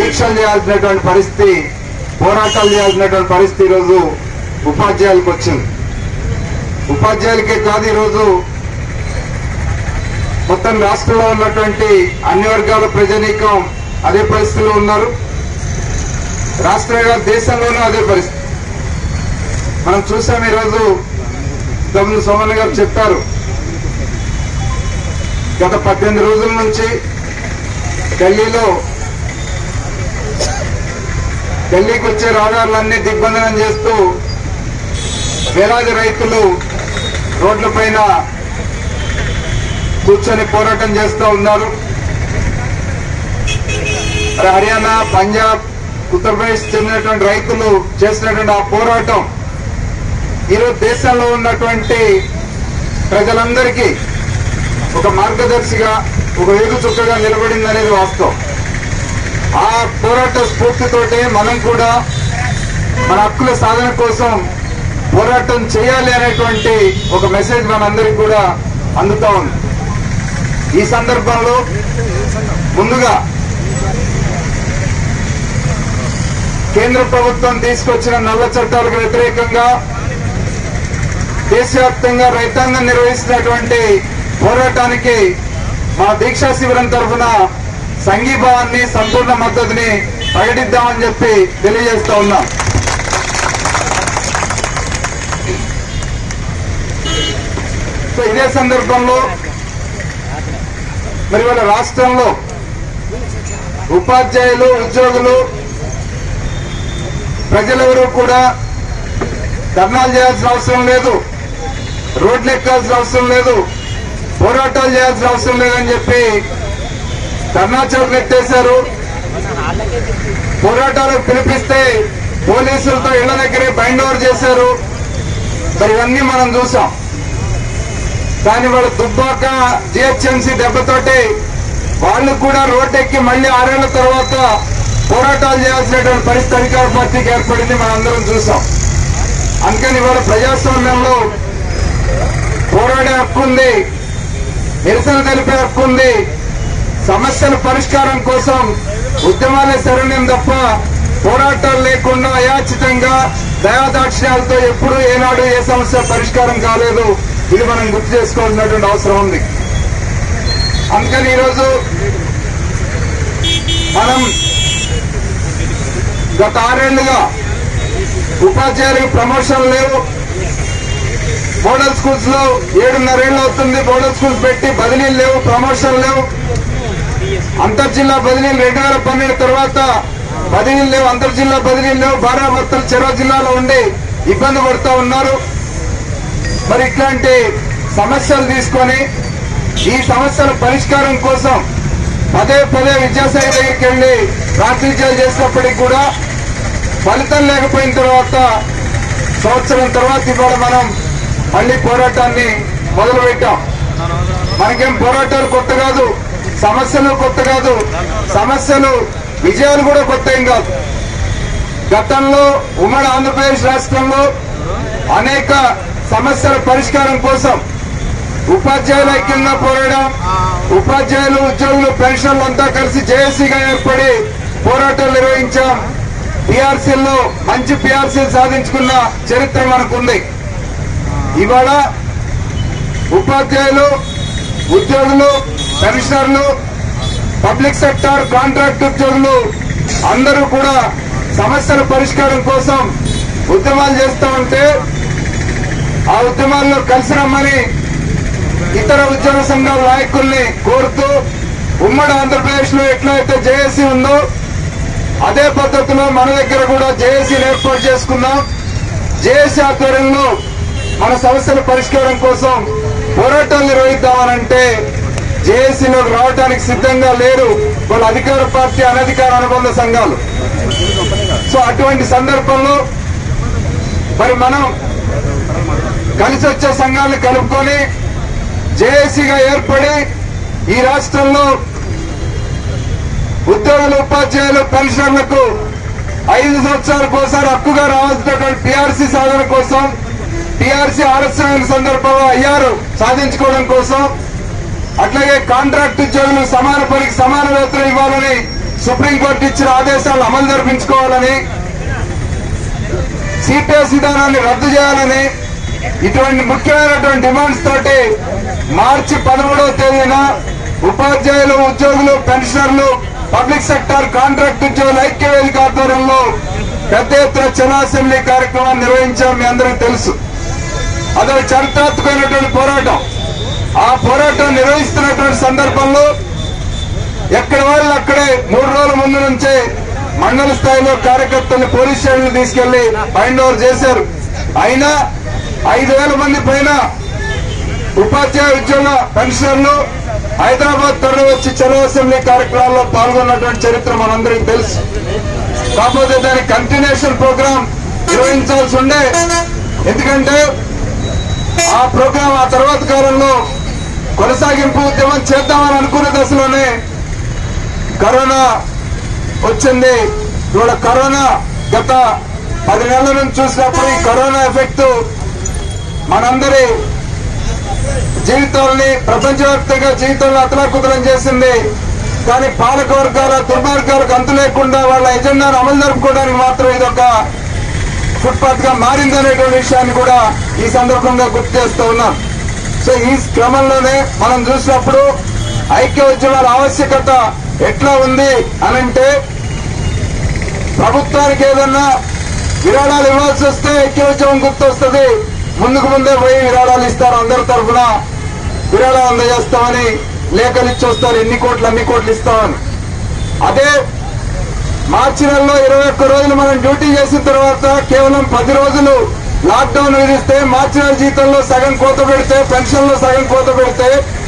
దీక్షలు చేయాల్సినటువంటి పరిస్థితి పోరాటాలు చేయాల్సినటువంటి పరిస్థితి ఈరోజు ఉపాధ్యాయులకు వచ్చింది ఉపాధ్యాయులకే కాదు ఈరోజు మొత్తం రాష్ట్రంలో ఉన్నటువంటి అన్ని వర్గాల ప్రజానీకం అదే పరిస్థితిలో ఉన్నారు రాష్ట్రంగా దేశంలోనూ అదే పరిస్థితి మనం చూసాం ఈరోజు తమ్ముడు సోమన్ గారు చెప్పారు గత పద్దెనిమిది రోజుల నుంచి ఢిల్లీలో ఢిల్లీకి వచ్చే రహదారులన్నీ దిగ్బంధనం చేస్తూ వేలాది రైతులు రోడ్లపైన కూర్చొని పోరాటం చేస్తూ ఉన్నారు మరి హర్యానా పంజాబ్ ఉత్తరప్రదేశ్ చెందినటువంటి రైతులు చేసినటువంటి ఆ పోరాటం ఈరోజు దేశంలో ఉన్నటువంటి ప్రజలందరికీ ఒక మార్గదర్శిగా ఒక వేగు చుక్కగా నిలబడింది అనేది వాస్తవం ఆ పోరాట స్ఫూర్తితోటే మనం కూడా మన హక్కుల సాధన కోసం పోరాటం చేయాలి అనేటువంటి ఒక మెసేజ్ మనందరికి కూడా అందుతా ఉంది ఈ సందర్భంలో ముందుగా కేంద్ర ప్రభుత్వం తీసుకొచ్చిన నల్ల చట్టాలకు వ్యతిరేకంగా దేశవ్యాప్తంగా రైతాంగం నిర్వహిస్తున్నటువంటి పోరాటానికి మా దీక్షా శిబిరం తరఫున సంఘీభావాన్ని సంపూర్ణ మద్దతుని ప్రకటిద్దామని చెప్పి తెలియజేస్తా ఉన్నాం సో ఇదే సందర్భంలో మరి వాళ్ళ రాష్ట్రంలో ఉపాధ్యాయులు ఉద్యోగులు ప్రజలెవరూ కూడా ధర్నాలు చేయాల్సిన అవసరం లేదు రోడ్లు ఎక్కాల్సిన అవసరం లేదు పోరాటాలు చేయాల్సిన అవసరం లేదని చెప్పి ధర్నా చౌకలు ఎత్తేశారు పోరాటాలకు పిలిపిస్తే పోలీసులతో ఇళ్ల దగ్గరే బైండ్ ఓవర్ చేశారు మరి ఇవన్నీ మనం చూసాం కానీ వాళ్ళ దుబ్బాక జిహెచ్ఎంసీ దెబ్బతోటి వాళ్ళు కూడా రోడ్డెక్కి మళ్ళీ ఆరేళ్ల తర్వాత పోరాటాలు చేయాల్సినటువంటి పరిస్థితి అధికార పార్టీకి ఏర్పడింది మనందరం చూసాం అందుకని ఇవాళ ప్రజాస్వామ్యంలో పోరాడే హక్కు ఉంది నిరసన తెలిపే హక్కు ఉంది సమస్యల పరిష్కారం కోసం ఉద్యమాలే శరణ్యం తప్ప పోరాటాలు లేకుండా అయాచితంగా దయాదాక్షిణ్యాలతో ఎప్పుడు ఏనాడు ఏ సమస్య పరిష్కారం కాలేదు ఇది మనం గుర్తు చేసుకోవాల్సినటువంటి అవసరం ఉంది అందుకని ఈరోజు మనం గత ఆరేళ్లుగా ఉపాధ్యాయులకు ప్రమోషన్ లేవు మోడల్ స్కూల్స్ లో ఏడున్నరేళ్ళు అవుతుంది మోడల్ స్కూల్స్ పెట్టి బదిలీలు లేవు ప్రమోషన్ లేవు అంతర్జిల్లా బదిలీలు రెండు వేల పన్నెండు తర్వాత బదిలీలు లేవు అంతర్జిల్లా బదిలీలు లేవు భార్యాభర్తలు చెరో జిల్లాలో ఉండి ఇబ్బంది పడుతూ ఉన్నారు మరి ఇట్లాంటి సమస్యలు తీసుకొని ఈ సమస్యల పరిష్కారం కోసం పదే పదే విద్యాశాఖ దగ్గరికి వెళ్లి ప్రాతినిధ్యాలు చేసినప్పటికీ కూడా ఫలితం లేకపోయిన తర్వాత సంవత్సరం తర్వాత ఇవాళ మనం మళ్ళీ పోరాటాన్ని మొదలు పెట్టాం మనకేం పోరాటాలు కొత్త కాదు సమస్యలు కొత్త కాదు సమస్యలు విజయాలు కూడా కొత్త ఏం కాదు గతంలో ఉమ్మడి ఆంధ్రప్రదేశ్ రాష్ట్రంలో అనేక సమస్యల పరిష్కారం కోసం ఉపాధ్యాయుల ఐక్యంగా పోరాడడం ఉపాధ్యాయులు ఉద్యోగులు పెన్షన్లు అంతా కలిసి జేఏసీగా ఏర్పడి పోరాటాలు నిర్వహించాం పిఆర్సీల్లో మంచి పిఆర్సీలు సాధించుకున్న చరిత్ర మనకుంది ఇవాళ ఉపాధ్యాయులు ఉద్యోగులు పెన్షనర్లు పబ్లిక్ సెక్టార్ కాంట్రాక్ట్ ఉద్యోగులు అందరూ కూడా సమస్యల పరిష్కారం కోసం ఉద్యమాలు చేస్తూ ఉంటే ఆ ఉద్యమాల్లో కలిసి రమ్మని ఇతర ఉద్యోగ సంఘాల నాయకుల్ని కోరుతూ ఉమ్మడి ఆంధ్రప్రదేశ్ లో ఎట్లయితే జేఏసీ ఉందో అదే పద్ధతిలో మన దగ్గర కూడా జేఏసీని ఏర్పాటు చేసుకున్నాం జేఏసీ ఆధ్వర్యంలో మన సమస్యల పరిష్కారం కోసం పోరాటాలు నిర్వహిద్దామనంటే జేఏసీలోకి రావడానికి సిద్ధంగా లేరు వాళ్ళ అధికార పార్టీ అనధికార అనుబంధ సంఘాలు సో అటువంటి సందర్భంలో మరి మనం కలిసి వచ్చే సంఘాలను కలుపుకొని జేఏసీగా ఏర్పడి ఈ రాష్ట్రంలో ఉద్యోగులు ఉపాధ్యాయులు పెన్షనర్లకు ఐదు సంవత్సరాలకు ఒకసారి హక్కుగా రావాల్సినటువంటి పిఆర్సీ సాధన కోసం పిఆర్సీ ఆలస్యమైన సందర్భంలో అయ్యారు సాధించుకోవడం కోసం అట్లాగే కాంట్రాక్ట్ ఉద్యోగులు సమాన పనికి సమాన వేతనం ఇవ్వాలని సుప్రీంకోర్టు ఇచ్చిన ఆదేశాలను అమలు జరిపించుకోవాలని సిపిఎస్ విధానాన్ని రద్దు చేయాలని ఇటువంటి ముఖ్యమైనటువంటి డిమాండ్స్ తోటి మార్చి పదమూడవ తేదీన ఉపాధ్యాయులు ఉద్యోగులు పెన్షనర్లు పబ్లిక్ సెక్టార్ కాంట్రాక్ట్ ఉద్యోగుల ఐక్య వేదిక ఆధ్వర్యంలో పెద్ద ఎత్తున జన అసెంబ్లీ కార్యక్రమాన్ని నిర్వహించాం మీ అందరికీ తెలుసు అదొక చరిత్రాత్మకమైనటువంటి పోరాటం ఆ పోరాటం నిర్వహిస్తున్నటువంటి సందర్భంలో ఎక్కడి వాళ్ళు అక్కడే మూడు రోజుల ముందు నుంచే మండల స్థాయిలో కార్యకర్తల్ని పోలీస్ స్టేషన్ తీసుకెళ్లి బైండ్ ఓవర్ చేశారు అయినా ఐదు వేల మంది పైన ఉపాధ్యాయ ఉద్యోగ పెన్షనర్లు హైదరాబాద్ తరలి వచ్చి చలో అసెంబ్లీ కార్యక్రమాల్లో పాల్గొన్నటువంటి చరిత్ర మనందరికీ తెలుసు కాకపోతే దాని కంటిన్యూషన్ ప్రోగ్రాం నిర్వహించాల్సి ఉండే ఎందుకంటే ఆ ప్రోగ్రాం ఆ తర్వాత కాలంలో కొనసాగింపు ఉద్యమం చేద్దామని అనుకున్న దశలోనే కరోనా వచ్చింది ఇవాళ కరోనా గత పది నెలల నుంచి చూసినప్పుడు ఈ కరోనా ఎఫెక్ట్ మనందరి జీవితాలని ప్రపంచవ్యాప్తంగా జీవితంలో అతలాకుతలం చేసింది కానీ పాలక వర్గాల దుర్మార్గాలకు అంతు లేకుండా వాళ్ళ ఎజెండాను అమలు జరుపుకోవడానికి మాత్రం ఇది ఒక ఫుట్పాత్ గా మారిందనేటువంటి విషయాన్ని కూడా ఈ సందర్భంగా గుర్తు చేస్తూ ఉన్నాం సో ఈ క్రమంలోనే మనం చూసినప్పుడు ఐక్య ఉద్యమాల ఆవశ్యకత ఎట్లా ఉంది అనంటే ప్రభుత్వానికి ఏదన్నా విరాళాలు ఇవ్వాల్సి వస్తే ఐక్య ఉద్యమం గుర్తొస్తుంది ముందుకు ముందే పోయి విరాళాలు ఇస్తారు అందరి తరఫున విరాళాలు అందజేస్తామని లేఖలు ఇచ్చి వస్తారు ఎన్ని కోట్లు అన్ని కోట్లు ఇస్తామని అదే మార్చి నెలలో ఇరవై ఒక్క రోజులు మనం డ్యూటీ చేసిన తర్వాత కేవలం పది రోజులు లాక్డౌన్ విధిస్తే మార్చి నెల జీతంలో సగం కోత పెడితే పెన్షన్ లో సగం కోత పెడితే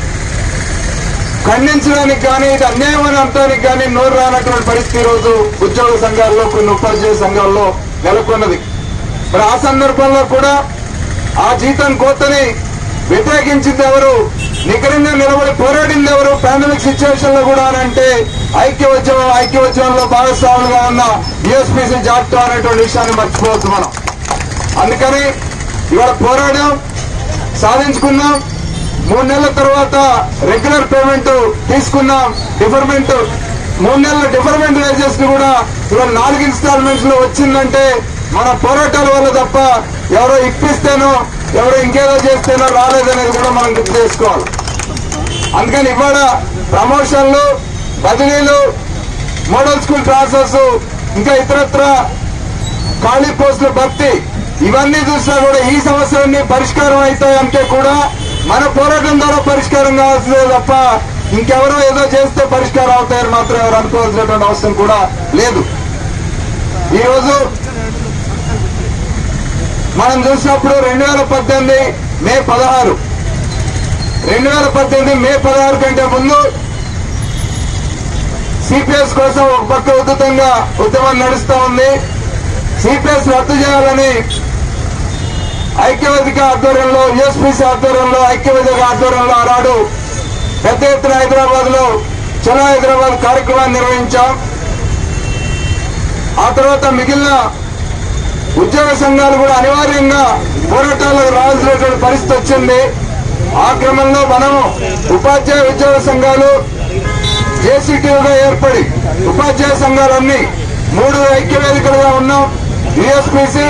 ఖండించడానికి కానీ ఇది అన్యాయం అని అంటానికి కానీ నోరు రానటువంటి పరిస్థితి ఈ రోజు ఉద్యోగ సంఘాల్లో కొన్ని ఉపాధ్యాయ సంఘాల్లో నెలకొన్నది మరి ఆ సందర్భంలో కూడా ఆ జీతం కోతని వ్యతిరేకించింది ఎవరు నికరంగా నిలబడి పోరాడింది ఎవరు పాండమిక్ సిచ్యువేషన్ లో కూడా అని అంటే ఐక్య ఉద్యమం ఐక్య ఉద్యమంలో భాగస్వాములుగా ఉన్న యుఎస్పీసీ జాక్టో అనేటువంటి విషయాన్ని మర్చిపోవద్దు మనం అందుకని ఇవాళ పోరాడాం సాధించుకున్నాం మూడు నెలల తర్వాత రెగ్యులర్ పేమెంట్ తీసుకున్నాం డిఫర్మెంట్ మూడు నెలల డిఫర్మెంట్ వేజెస్ కూడా ఇవాళ నాలుగు ఇన్స్టాల్మెంట్స్ లో వచ్చిందంటే మన పోరాటాల వల్ల తప్ప ఎవరో ఇప్పిస్తేనో ఎవరో ఇంకేదో చేస్తేనో రాలేదనేది కూడా మనం గుర్తు చేసుకోవాలి అందుకని ఇవాళ ప్రమోషన్లు బదిలీలు మోడల్ స్కూల్ ట్రాన్స్ఫర్స్ ఇంకా ఇతరత్ర ఖాళీ పోస్టుల భర్తీ ఇవన్నీ చూసినా కూడా ఈ సమస్యలన్నీ పరిష్కారం అవుతాయంటే కూడా మన పోరాటం ద్వారా పరిష్కారం కావాల్సిందే తప్ప ఇంకెవరో ఏదో చేస్తే పరిష్కారం అవుతాయని మాత్రం ఎవరు అనుకోవాల్సినటువంటి అవసరం కూడా లేదు ఈరోజు మనం చూసినప్పుడు రెండు వేల పద్దెనిమిది మే పదహారు రెండు వేల పద్దెనిమిది మే పదహారు కంటే ముందు సిపిఎస్ కోసం ఒక పక్క ఉద్ధృతంగా ఉద్యమం నడుస్తా ఉంది సిపిఎస్ రద్దు చేయాలని ఐక్యవేదిక ఆధ్వర్యంలో యుఎస్పీసీ ఆధ్వర్యంలో ఐక్యవేదిక ఆధ్వర్యంలో ఆనాడు పెద్ద ఎత్తున హైదరాబాద్ లో చలో హైదరాబాద్ కార్యక్రమాన్ని నిర్వహించాం ఆ తర్వాత మిగిలిన ఉద్యోగ సంఘాలు కూడా అనివార్యంగా పోరాటాలకు రావాల్సినటువంటి పరిస్థితి వచ్చింది ఆ క్రమంలో మనము ఉపాధ్యాయ ఉద్యోగ సంఘాలు జేసీటీగా ఏర్పడి ఉపాధ్యాయ సంఘాలన్నీ మూడు ఐక్య వేదికలుగా ఉన్నాం యుఎస్పిసి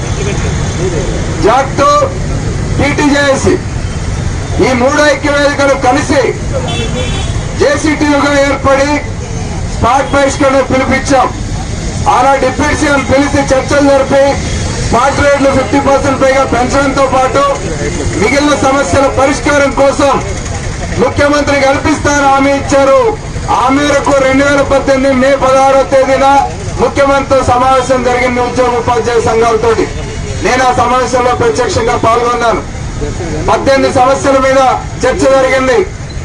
జాక్టో టీటీజేఎసి ఈ మూడు ఐక్య వేదికలు కలిసి జేసీటీగా ఏర్పడి స్పాట్ బహిష్కరణ పిలిపించాం అలా డిప్యూటీ సీఎం పిలిచి చర్చలు జరిపి స్పాట్ రేట్లు ఫిఫ్టీ పర్సెంట్ పైగా పెంచడంతో పాటు మిగిలిన సమస్యల పరిష్కారం కోసం ముఖ్యమంత్రి కల్పిస్తానని హామీ ఇచ్చారు ఆ మేరకు రెండు వేల పద్దెనిమిది మే పదహారో తేదీన ముఖ్యమంత్రితో సమావేశం జరిగింది ఉద్యోగ ఉపాధ్యాయ సంఘాలతోటి నేను ఆ సమావేశంలో ప్రత్యక్షంగా పాల్గొన్నాను పద్దెనిమిది సమస్యల మీద చర్చ జరిగింది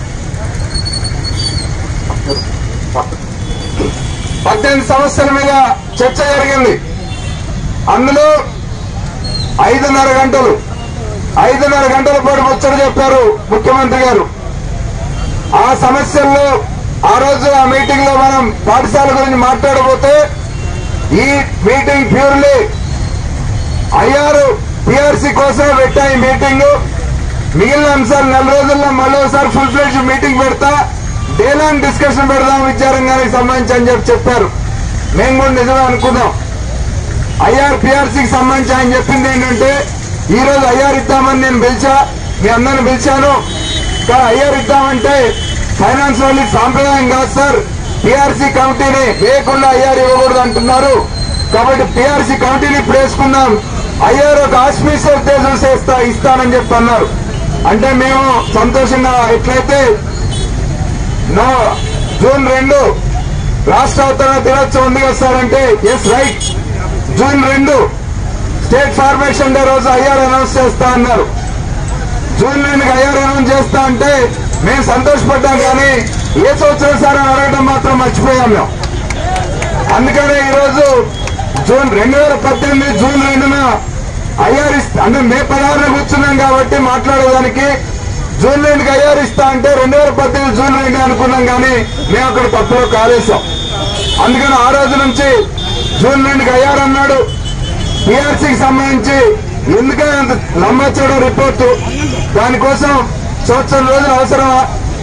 పద్దెనిమిది సమస్యల మీద చర్చ జరిగింది అందులో ఐదున్నర గంటలు ఐదున్నర గంటల పాటు ముచ్చట చెప్పారు ముఖ్యమంత్రి గారు ఆ సమస్యల్లో ఆ రోజు ఆ మీటింగ్ లో మనం పాఠశాల గురించి మాట్లాడబోతే ఈ మీటింగ్ ప్యూర్లీ ఐఆర్ పిఆర్సీ కోసమే పెట్టా ఈ మీటింగ్ మిగిలిన అంశాలు నెల రోజుల్లో మళ్ళీ ఒకసారి ఫుల్ ఫ్లెడ్జ్ మీటింగ్ పెడతా డే లాంగ్ డిస్కషన్ పెడదాం విద్యారంగానికి సంబంధించి అని చెప్పి చెప్పారు మేము కూడా నిజమే అనుకున్నాం ఐఆర్ పిఆర్సీకి సంబంధించి ఆయన చెప్పింది ఏంటంటే ఈ రోజు ఐఆర్ ఇద్దామని నేను పిలిచా మీ అందరిని పిలిచాను కానీ ఐఆర్ ఇద్దామంటే ఫైనాన్స్ వాళ్ళు ఇది సాంప్రదాయం కాదు సార్ పిఆర్సీ కమిటీని వేయకుండా ఐఆర్ ఇవ్వకూడదు అంటున్నారు కాబట్టి పిఆర్సీ కమిటీని ఇప్పుడు వేసుకుందాం ఐఆర్ ఒక ఆస్పీస ఉద్దేశం చేస్తా ఇస్తానని చెప్పి అన్నారు అంటే మేము సంతోషంగా ఎట్లయితే నో జూన్ రెండు రాష్ట్ర అవతరణ దినోత్సవం ఉంది కదా సార్ అంటే ఎస్ రైట్ జూన్ రెండు స్టేట్ ఫార్మేషన్ డే రోజు ఐఆర్ అనౌన్స్ చేస్తా అన్నారు జూన్ రెండుకి ఐఆర్ అనౌన్స్ చేస్తా అంటే మేము సంతోషపడ్డాం కానీ ఏ సంవత్సరం సార్ అని అడగడం మాత్రం మర్చిపోయాం మేము అందుకనే ఈరోజు జూన్ రెండు వేల పద్దెనిమిది జూన్ రెండున ఐఆర్ ఇస్తా అంటే మే పదహారున కూర్చున్నాం కాబట్టి మాట్లాడేదానికి జూన్ రెండుకి ఐఆర్ ఇస్తా అంటే రెండు వేల పద్దెనిమిది జూన్ రెండు అనుకున్నాం కానీ మేము అక్కడ తప్పులో కాలేసాం అందుకని ఆ రోజు నుంచి జూన్ రెండుకి ఐఆర్ అన్నాడు టీఆర్సీకి సంబంధించి ఎందుకని అంత లంబచడం రిపోర్టు దానికోసం సంవత్సరం రోజులు అవసరమా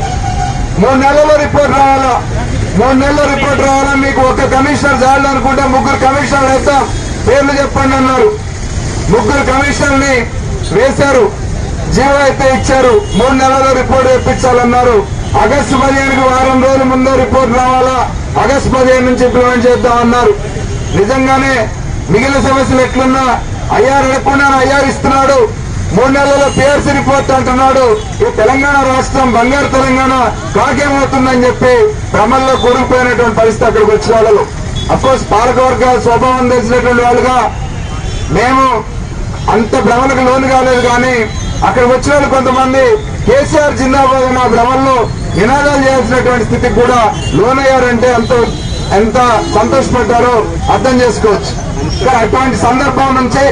మూడు నెలల్లో రిపోర్ట్ రావాలా మూడు నెలల్లో రిపోర్ట్ రావాలా మీకు ఒక కమిషనర్ చాలు అనుకుంటే ముగ్గురు కమిషనర్లు వేస్తాం పేర్లు చెప్పండి అన్నారు ముగ్గురు కమిషనర్ని వేశారు జీవో అయితే ఇచ్చారు మూడు నెలల్లో రిపోర్ట్ తెప్పించాలన్నారు ఆగస్టు పదిహేనుకి వారం రోజుల ముందే రిపోర్ట్ రావాలా ఆగస్టు పదిహేను నుంచి ఇంప్లిమెంట్ చేద్దామన్నారు నిజంగానే మిగిలిన సమస్యలు ఎట్లున్నా ఐఆర్ అడగకుండా ఐఆర్ ఇస్తున్నాడు మూడు నెలల్లో పిఆర్సీ రిపోర్ట్ అంటున్నాడు ఈ తెలంగాణ రాష్ట్రం బంగారు తెలంగాణ కాకేమవుతుందని చెప్పి భ్రమల్లో కూరుకుపోయినటువంటి పరిస్థితి అక్కడికి వచ్చిన వాళ్ళు అఫ్కోర్స్ పాలకవర్గ స్వభావం తెలిసినటువంటి వాళ్ళుగా మేము అంత భ్రమలకు లోను కాలేదు కానీ అక్కడ వచ్చిన వాళ్ళు కొంతమంది కేసీఆర్ జిందాబాద్ అన్న భ్రమల్లో నినాదాలు చేయాల్సినటువంటి స్థితికి కూడా లోనయ్యారంటే ఎంత ఎంత సంతోషపడ్డారో అర్థం చేసుకోవచ్చు కానీ అటువంటి సందర్భం నుంచి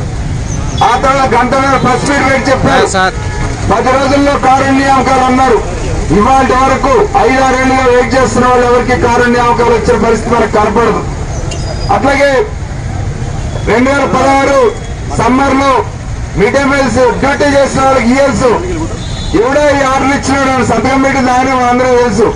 ఆ తర్వాత గంట మీద ప్రెస్ మీట్ పెట్టి చెప్పారు పది రోజుల్లో కారుణ్యామకాలు అన్నారు ఇవాళ వరకు ఐదారేళ్లుగా వెయిట్ చేస్తున్న వాళ్ళు ఎవరికి కారుణ్యామకాలు వచ్చిన పరిస్థితి మనకు కనపడదు అట్లాగే రెండు వేల పదహారు సమ్మర్ లో మిడ్ డే మీల్స్ డ్యూటీ చేసిన వాళ్ళకి ఇయర్స్ ఎవడో ఈ ఆర్డర్ ఇచ్చినాడు అని సంతకం పెట్టింది ఆయన అందరూ తెలుసు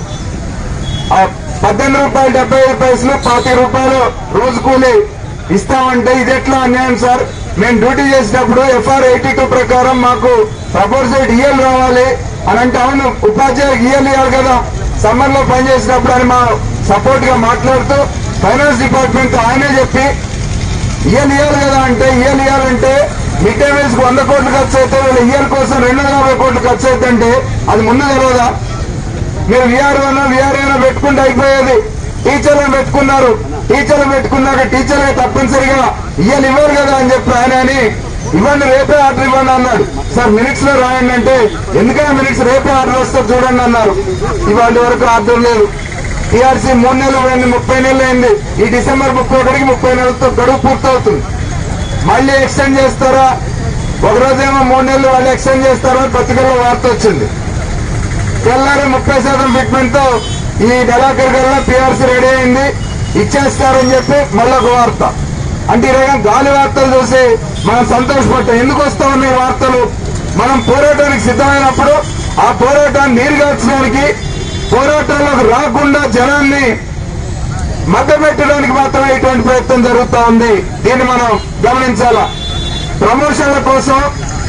ఆ పద్దెనిమిది రూపాయలు డెబ్బై ఐదు పైసలు పాతి రూపాయలు రోజు కూలి ఇస్తామంటే ఇది ఎట్లా అన్యాయం సార్ మేము డ్యూటీ చేసేటప్పుడు ఎఫ్ఆర్ ఎయిటీ టూ ప్రకారం మాకు ప్రపోజల్ ఇయల్ రావాలి అని అంటే అవును ఉపాధ్యాయులకు ఇయల్ ఇవ్వాలి కదా సమ్మర్ లో పనిచేసినప్పుడు అని మా సపోర్ట్ గా మాట్లాడుతూ ఫైనాన్స్ డిపార్ట్మెంట్ ఆయనే చెప్పి ఇయల్ ఇవ్వాలి కదా అంటే ఇయల్ ఇవ్వాలంటే మిడ్ డే మీల్స్ కు వంద కోట్లు ఖర్చు అయితే వీళ్ళు ఇయల్ కోసం రెండు వందల యాభై కోట్లు ఖర్చు అయితే అంటే అది ముందు తెలియదా మీరు విఆర్ఓనో విఆర్ఏనో పెట్టుకుంటే అయిపోయేది టీచర్లను పెట్టుకున్నారు టీచర్లు పెట్టుకున్నాక టీచర్లు తప్పనిసరిగా ఇయ్యాలి ఇవ్వరు కదా అని చెప్పి ఆయన అని ఇవ్వండి రేపే ఆర్డర్ ఇవ్వండి అన్నాడు సార్ మినిట్స్ లో రాయండి అంటే ఎందుకైనా మినిట్స్ రేపే ఆర్డర్ వస్తే చూడండి అన్నారు ఇవాళ వరకు ఆర్డర్ లేదు టీఆర్సీ మూడు నెలలు పోయింది ముప్పై నెలలు అయింది ఈ డిసెంబర్ ముప్పై ఒకటికి ముప్పై నెలలతో గడువు పూర్తవుతుంది మళ్ళీ ఎక్స్టెండ్ చేస్తారా ఒక రోజేమో మూడు నెలలు వాళ్ళు ఎక్స్టెండ్ చేస్తారో పత్రికల్లో వార్త వచ్చింది తెల్లారి ముప్పై శాతం ఫిట్మెంట్ తో ఈ నెలాఖరు కల్లా పిఆర్సీ రెడీ అయింది ఇచ్చేస్తారని చెప్పి మళ్ళీ ఒక వార్త అంటే ఈ రకంగా గాలి వార్తలు చూసి మనం సంతోషపడతాం ఎందుకు వస్తా ఉన్నాయి వార్తలు మనం పోరాటానికి సిద్ధమైనప్పుడు ఆ పోరాటాన్ని నీరుగార్చడానికి పోరాటంలోకి రాకుండా జనాన్ని మద్దపెట్టడానికి మాత్రమే ఇటువంటి ప్రయత్నం జరుగుతా ఉంది దీన్ని మనం గమనించాలా ప్రమోషన్ల కోసం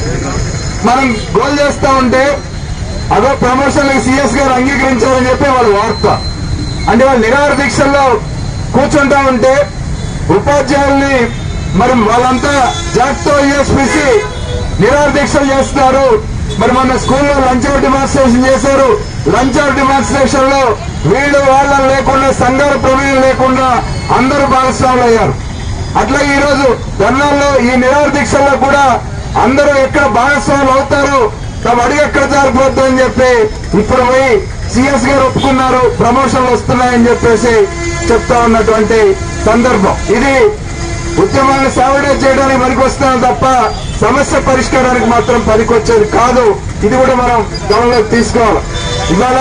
మనం గోల్ చేస్తా ఉంటే అదో ప్రమోషన్లకు సీఎస్ గారు అంగీకరించారని చెప్పి వాళ్ళ వార్త అంటే వాళ్ళు నిరాహార దీక్షల్లో కూర్చుంటా ఉంటే ఉపాధ్యాయుల్ని మరి వాళ్ళంతా జాక్తో యూఎస్పీసీ నిరాహార దీక్షలు చేస్తున్నారు మరి మన స్కూల్లో లంచ్ అవర్ డిమాన్స్ట్రేషన్ చేశారు లంచ్ అవర్ డిమాన్స్ట్రేషన్ లో వీళ్ళు వాళ్ళ లేకుండా సంఘాల ప్రమేయం లేకుండా అందరూ భాగస్వాములు అయ్యారు అట్లా ఈ రోజు ధర్నాల్లో ఈ నిరాహార దీక్షల్లో కూడా అందరూ ఎక్కడ భాగస్వాములు అవుతారు తమ అడిగి ఎక్కడ జారిపోద్దు అని చెప్పి ఇప్పుడు పోయి సిఎస్ గారు ఒప్పుకున్నారు ప్రమోషన్లు వస్తున్నాయని చెప్పేసి చెప్తా ఉన్నటువంటి సందర్భం ఇది ఉద్యమాన్ని సావడేట్ చేయడానికి పనికొస్తాం తప్ప సమస్య పరిష్కారానికి మాత్రం పనికొచ్చేది కాదు ఇది కూడా మనం గమనంలోకి తీసుకోవాలి ఇవాళ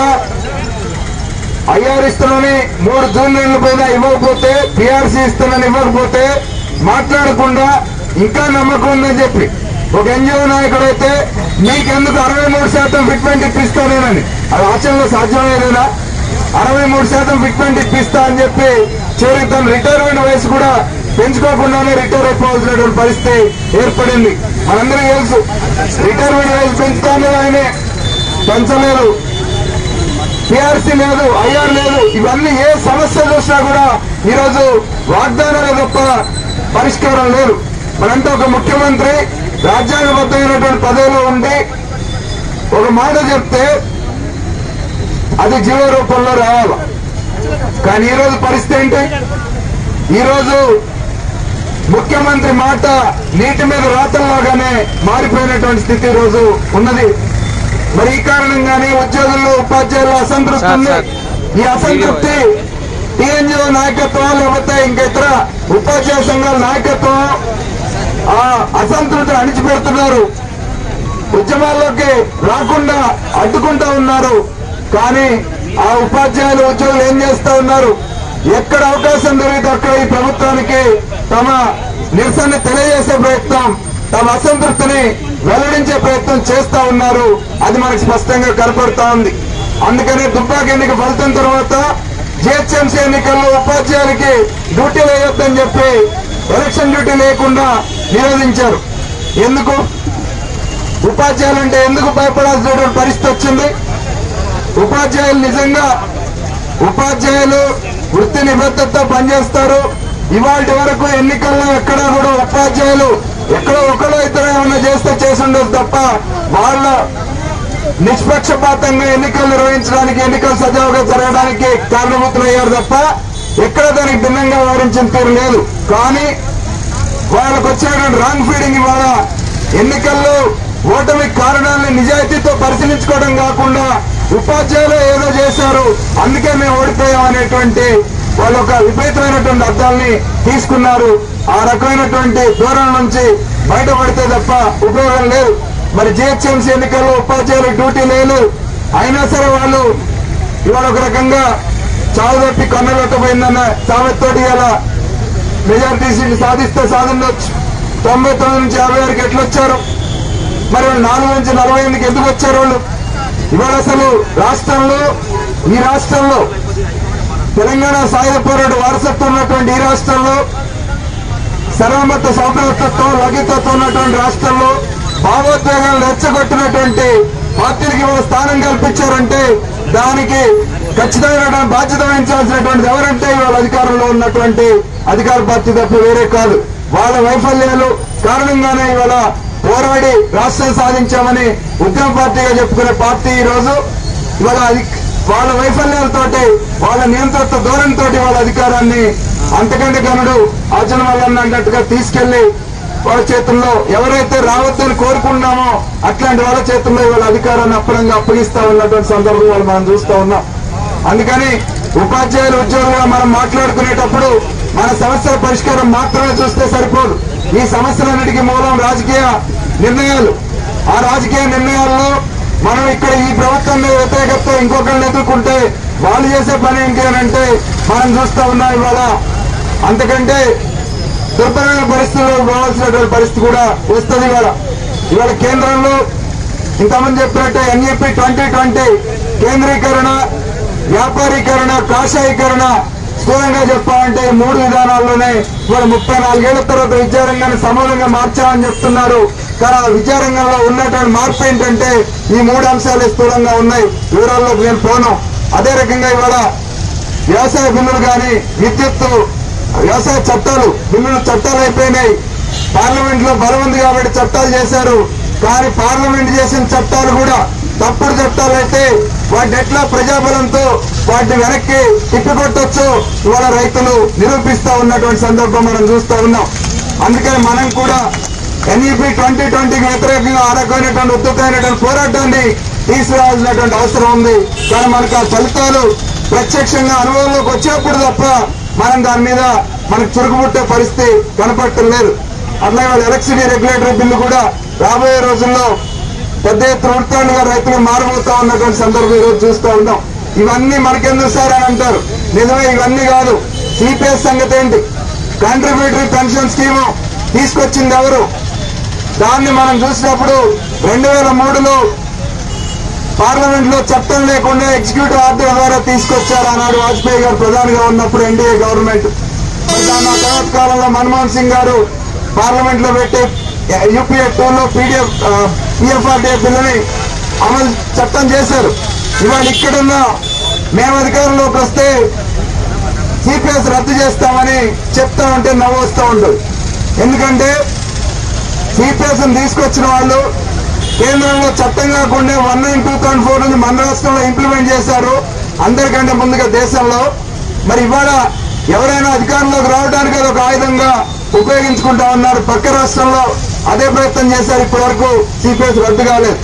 ఐఆర్ ఇస్తానని మూడు జూన్ నెలల పైన ఇవ్వకపోతే పిఆర్సీ ఇస్తానని ఇవ్వకపోతే మాట్లాడకుండా ఇంకా నమ్మకం ఉందని చెప్పి ఒక ఎన్జిఓ నాయకుడు అయితే మీకెందుకు అరవై మూడు శాతం ఫిట్మెంట్ ఇప్పిస్తానేనని అది ఆచరణలో సాధ్యమయ్యేదేనా అరవై మూడు శాతం ఫిట్మెంట్ ఇప్పిస్తా అని చెప్పి చివరికి తన రిటైర్మెంట్ వయసు కూడా పెంచుకోకుండానే రిటైర్ అయిపోవాల్సినటువంటి పరిస్థితి ఏర్పడింది మనందరికీ తెలుసు రిటైర్మెంట్ వయసు పెంచుతానే ఆయనే పెంచలేరు పిఆర్సీ లేదు ఐఆర్ లేదు ఇవన్నీ ఏ సమస్య చూసినా కూడా ఈరోజు వాగ్దానాలు తప్ప పరిష్కారం లేదు మనంతా ఒక ముఖ్యమంత్రి రాజ్యాంగబద్ధమైనటువంటి పదవిలో ఉండి ఒక మాట చెప్తే అది జీవ రూపంలో రావాలి కానీ ఈరోజు పరిస్థితి ఏంటి ఈరోజు ముఖ్యమంత్రి మాట నీటి మీద రాతల్లాగానే మారిపోయినటువంటి స్థితి ఈ రోజు ఉన్నది మరి ఈ కారణంగానే ఉద్యోగుల్లో ఉపాధ్యాయులు అసంతృప్తి ఉంది సార్, ఈ అసంతృప్తి టీఎన్జిఓ నాయకత్వం లేకపోతే ఇంకా ఇతర ఉపాధ్యాయ సంఘాల నాయకత్వం ఆ అసంతృప్తిని అణిచిపెడుతున్నారు ఉద్యమాల్లోకి రాకుండా అడ్డుకుంటా ఉన్నారు కానీ ఆ ఉపాధ్యాయులు ఉద్యోగులు ఏం చేస్తా ఉన్నారు ఎక్కడ అవకాశం దొరికితే అక్కడ ఈ ప్రభుత్వానికి తమ నిరసన తెలియజేసే ప్రయత్నం తమ అసంతృప్తిని వెల్లడించే ప్రయత్నం చేస్తా ఉన్నారు అది మనకు స్పష్టంగా కనపడుతా ఉంది అందుకనే దుబ్బాక ఎన్నిక ఫలితం తర్వాత జిహెచ్ఎంసీ ఎన్నికల్లో ఉపాధ్యాయులకి డ్యూటీ వేయొద్దని చెప్పి ఎలక్షన్ డ్యూటీ లేకుండా నిరోధించారు ఎందుకు ఉపాధ్యాయులు అంటే ఎందుకు భయపడాల్సినటువంటి పరిస్థితి వచ్చింది ఉపాధ్యాయులు నిజంగా ఉపాధ్యాయులు వృత్తి నిబద్ధతతో పనిచేస్తారు ఇవాటి వరకు ఎన్నికల్లో ఎక్కడా కూడా ఉపాధ్యాయులు ఎక్కడో ఒకడో ఇద్దరు ఏమన్నా చేస్తే చేసి ఉండదు తప్ప వాళ్ళ నిష్పక్షపాతంగా ఎన్నికలు నిర్వహించడానికి ఎన్నికలు సజావుగా జరగడానికి కారణభూతులయ్యారు తప్ప ఎక్కడ దానికి భిన్నంగా వ్యవహరించిన తీరు లేదు కానీ వాళ్ళకు వచ్చినటువంటి రాంగ్ ఫీడింగ్ ఇవాళ ఎన్నికల్లో ఓటమి కారణాలను నిజాయితీతో పరిశీలించుకోవడం కాకుండా ఉపాధ్యాయులు ఏదో చేశారు అందుకే మేము ఓడిపోయాం అనేటువంటి వాళ్ళు ఒక విపరీతమైనటువంటి అర్థాలని తీసుకున్నారు ఆ రకమైనటువంటి ధోరణి నుంచి బయటపడితే తప్ప ఉపయోగం లేదు మరి జిహెచ్ఎంసీ ఎన్నికల్లో ఉపాధ్యాయులు డ్యూటీ లేదు అయినా సరే వాళ్ళు ఇవాళ ఒక రకంగా చావు తప్పి కన్నులొట్టపోయిందన్న సామెతోటి ఇలా మెజారిటీ సీట్లు సాధిస్తే సాధించవచ్చు తొంభై తొమ్మిది నుంచి యాభై వరకు ఎట్లా వచ్చారు మరి వాళ్ళు నాలుగు నుంచి నలభై ఎనిమిదికి ఎందుకు వచ్చారు వాళ్ళు ఇవాళ అసలు రాష్ట్రంలో ఈ రాష్ట్రంలో తెలంగాణ సాయుధ పోరాట వారసత్వం ఉన్నటువంటి ఈ రాష్ట్రంలో సర్వమత సౌభ్రతత్వం లఘితత్వం ఉన్నటువంటి రాష్ట్రంలో భావోద్వేగాలు రెచ్చగొట్టినటువంటి పార్టీలకి ఇవాళ స్థానం కల్పించారంటే దానికి ఖచ్చితమైనటువంటి బాధ్యత వహించాల్సినటువంటి ఎవరంటే ఇవాళ అధికారంలో ఉన్నటువంటి అధికార పార్టీ తప్ప వేరే కాదు వాళ్ళ వైఫల్యాలు కారణంగానే ఇవాళ పోరాడి రాష్ట్రం సాధించామని ఉద్యమ పార్టీగా చెప్పుకునే పార్టీ ఈ రోజు ఇవాళ అధి- వాళ్ళ వైఫల్యాలతోటి వాళ్ళ నియంత్రిత ధోరణితో వాళ్ళ అధికారాన్ని అంతకంటే గనుడు అర్జున వల్ల అన్నట్టుగా తీసుకెళ్లి వాళ్ళ చేతుల్లో ఎవరైతే రావద్దని కోరుకున్నామో అట్లాంటి వాళ్ళ చేతుల్లో ఇవాళ అధికారాన్ని అప్పనంగా అప్పగిస్తా ఉన్నటువంటి సందర్భం వాళ్ళు మనం చూస్తా ఉన్నాం అందుకని ఉపాధ్యాయులు ఉద్యోగులుగా మనం మాట్లాడుకునేటప్పుడు మన సమస్యల పరిష్కారం మాత్రమే చూస్తే సరిపోదు ఈ సమస్యలన్నిటికీ మూలం రాజకీయ నిర్ణయాలు ఆ రాజకీయ నిర్ణయాల్లో మనం ఇక్కడ ఈ ప్రభుత్వం మీద వ్యతిరేకతతో ఇంకొకరిని ఎదుర్కొంటే వాళ్ళు చేసే పని ఏంటి అని అంటే మనం చూస్తా ఉన్నాం ఇవాళ అంతకంటే దుర్భరమైన పరిస్థితుల్లో పోవాల్సినటువంటి పరిస్థితి కూడా వస్తుంది ఇవాళ ఇవాళ కేంద్రంలో ఇంతమంది చెప్పినట్టు ఎన్ఈపి ట్వంటీ ట్వంటీ కేంద్రీకరణ వ్యాపారీకరణ కాషాయీకరణ స్థూలంగా చెప్పాలంటే ఈ మూడు విధానాల్లోనే ఇవాళ ముప్పై నాలుగేళ్ల తర్వాత విద్యారంగాన్ని సమూలంగా మార్చామని చెప్తున్నారు కానీ ఆ విద్యారంగంలో ఉన్నటువంటి మార్పు ఏంటంటే ఈ మూడు అంశాలు స్థూలంగా ఉన్నాయి వివరాల్లోకి నేను పోను అదే రకంగా ఇవాళ వ్యవసాయ బిల్లులు కానీ విద్యుత్తు వ్యవసాయ చట్టాలు బిల్లులు చట్టాలు అయిపోయినాయి పార్లమెంట్ లో బలం ఉంది కాబట్టి చట్టాలు చేశారు కానీ పార్లమెంట్ చేసిన చట్టాలు కూడా తప్పుడు చట్టాలు అయితే వాటిని ఎట్లా ప్రజాబలంతో వాటిని వెనక్కి తిప్పికొట్టొచ్చు ఇవాళ రైతులు నిరూపిస్తా ఉన్నటువంటి సందర్భం మనం చూస్తా ఉన్నాం అందుకని మనం కూడా ఎన్ఈపీ ట్వంటీ ట్వంటీకి వ్యతిరేకంగా ఆ రకమైనటువంటి ఉద్ధృతమైనటువంటి పోరాటాన్ని తీసుకురావాల్సినటువంటి అవసరం ఉంది కానీ మనకు ఆ ఫలితాలు ప్రత్యక్షంగా అనుభవంలోకి వచ్చినప్పుడు తప్ప మనం దాని మీద మనకు చురుకుపుట్టే పరిస్థితి కనపడటం లేదు అట్లా ఇవాళ ఎలక్ట్రిసిటీ రెగ్యులేటరీ బిల్లు కూడా రాబోయే రోజుల్లో పెద్ద ఎత్తున ఉడతాండుగా రైతులు మారబోతా ఉన్నటువంటి సందర్భం ఈరోజు చూస్తూ ఉన్నాం ఇవన్నీ మనకెందుకు సార్ అని అంటారు నిజమే ఇవన్నీ కాదు సిపిఎస్ సంగతి ఏంటి కాంట్రిబ్యూటరీ పెన్షన్ స్కీము తీసుకొచ్చింది ఎవరు దాన్ని మనం చూసినప్పుడు రెండు వేల మూడులో పార్లమెంట్ లో చట్టం లేకుండా ఎగ్జిక్యూటివ్ ఆర్డర్ ద్వారా తీసుకొచ్చారు ఆనాడు వాజ్పేయి గారు ప్రధానిగా ఉన్నప్పుడు ఎన్డీఏ గవర్నమెంట్ మరి దాని ఆ తర్వాత కాలంలో మన్మోహన్ సింగ్ గారు పార్లమెంట్ లో పెట్టి యూపీఏ టూ లో పీడిఎఫ్ పిఎఫ్ఆర్డీఏ బిల్లుని అమలు చట్టం చేశారు ఇవాళ ఇక్కడున్న మేము అధికారంలోకి వస్తే సిపిఎస్ రద్దు చేస్తామని చెప్తా ఉంటే నవ్వు వస్తూ ఉంటుంది ఎందుకంటే సిపిఎస్ తీసుకొచ్చిన వాళ్ళు కేంద్రంలో చట్టం కాకుండా one nine two thousand four నుంచి మన రాష్ట్రంలో ఇంప్లిమెంట్ చేశారు అందరికంటే ముందుగా దేశంలో మరి ఇవాళ ఎవరైనా అధికారంలోకి రావడానికి అది ఒక ఆయుధంగా ఉపయోగించుకుంటా ఉన్నారు పక్క రాష్ట్రంలో అదే ప్రయత్నం చేశారు ఇప్పటి వరకు సిపిఎస్ రద్దు కాలేదు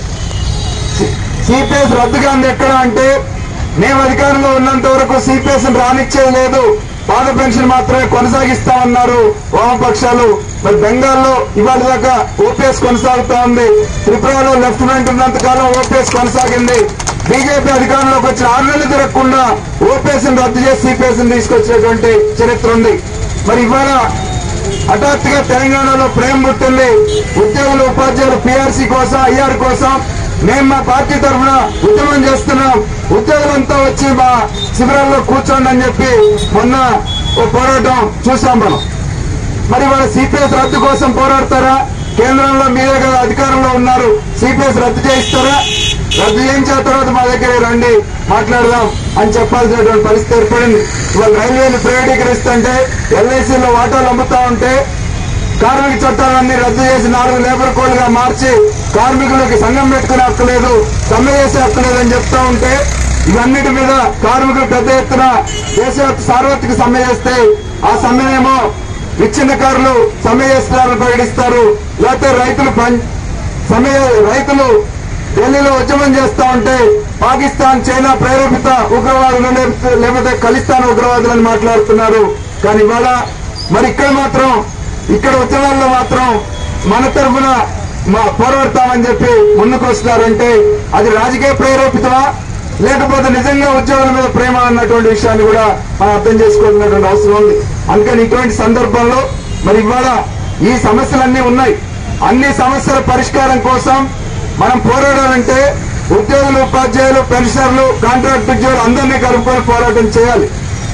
సిపిఎస్ రద్దు కాంది ఎక్కడ అంటే మేము అధికారంలో ఉన్నంత వరకు సిపిఎస్ రానిచ్చేది లేదు పాత పెన్షన్ మాత్రమే కొనసాగిస్తామన్నారు వామపక్షాలు మరి బెంగాల్లో ఇవాళ దాకా ఓపీఎస్ కొనసాగుతా ఉంది త్రిపురలో లెఫ్టినెంట్ ఉన్నంత కాలం ఓపీఎస్ కొనసాగింది బీజేపీ అధికారంలోకి వచ్చిన ఆరు నెలలు తిరగకుండా ఓపీఎస్ రద్దు చేసి సిపిఎస్ తీసుకొచ్చినటువంటి చరిత్ర ఉంది మరి ఇవాళ హఠాత్తుగా తెలంగాణలో ప్రేమ పుట్టింది ఉద్యోగులు ఉపాధ్యాయులు పీఆర్సీ కోసం ఐఆర్ కోసం మేము మా పార్టీ తరఫున ఉద్యమం చేస్తున్నాం ఉద్యోగులంతా వచ్చి మా శిబిరాల్లో కూర్చోండి అని చెప్పి మొన్న ఓ పోరాటం చూసాం మనం మరి వాళ్ళ సిపిఎస్ రద్దు కోసం పోరాడతారా కేంద్రంలో మీరే కదా అధికారంలో ఉన్నారు సిపిఎస్ రద్దు చేయిస్తారా రద్దు చేయించిన తర్వాత మా దగ్గర రండి మాట్లాడదాం అని చెప్పాల్సినటువంటి పరిస్థితి ఏర్పడింది ఇవాళ రైల్వేలు ప్రైవేటీకరిస్తుంటే ఎల్ఐసీలో వాటాలు అమ్ముతా ఉంటే కార్మిక చట్టాలన్నీ రద్దు చేసి నాలుగు లేబర్ కోడ్లుగా మార్చి కార్మికులకి సంఘం పెట్టుకునే హక్కు లేదు సమ్మె చేసే హక్కు లేదని చెప్తా ఉంటే ఇవన్నిటి మీద కార్మికులు పెద్ద ఎత్తున దేశవ్యాప్త సార్వత్రిక సమ్మె చేస్తే ఆ సమ్మెనేమో విచ్ఛిన్నకారులు సమ్మె చేస్తున్నారని ప్రకటిస్తారు లేకపోతే రైతులు పం- సమ్మె రైతులు ఢిల్లీలో ఉద్యమం చేస్తా ఉంటే పాకిస్తాన్ చైనా ప్రేరేపిత ఉగ్రవాదులు లేకపోతే- లేకపోతే ఖలిస్తాన్ ఉగ్రవాదులని మాట్లాడుతున్నారు కానీ ఇవాళ మరి ఇక్కడ మాత్రం ఇక్కడ ఉద్యమాల్లో మాత్రం మన తరఫున మా పోరాడతామని చెప్పి ముందుకు వస్తున్నారంటే అది రాజకీయ ప్రేరేపితమా లేకపోతే నిజంగా ఉద్యోగుల మీద ప్రేమ అన్నటువంటి విషయాన్ని కూడా మనం అర్థం చేసుకోవాల్సినటువంటి అవసరం ఉంది అందుకని ఇటువంటి సందర్భంలో మరి ఇవాళ ఈ సమస్యలన్నీ ఉన్నాయి అన్ని సమస్యల పరిష్కారం కోసం మనం పోరాడాలంటే ఉద్యోగులు ఉపాధ్యాయులు పెన్షనర్లు కాంట్రాక్ట్ ఉద్యోగులు అందరినీ కలుపుకొని పోరాటం చేయాలి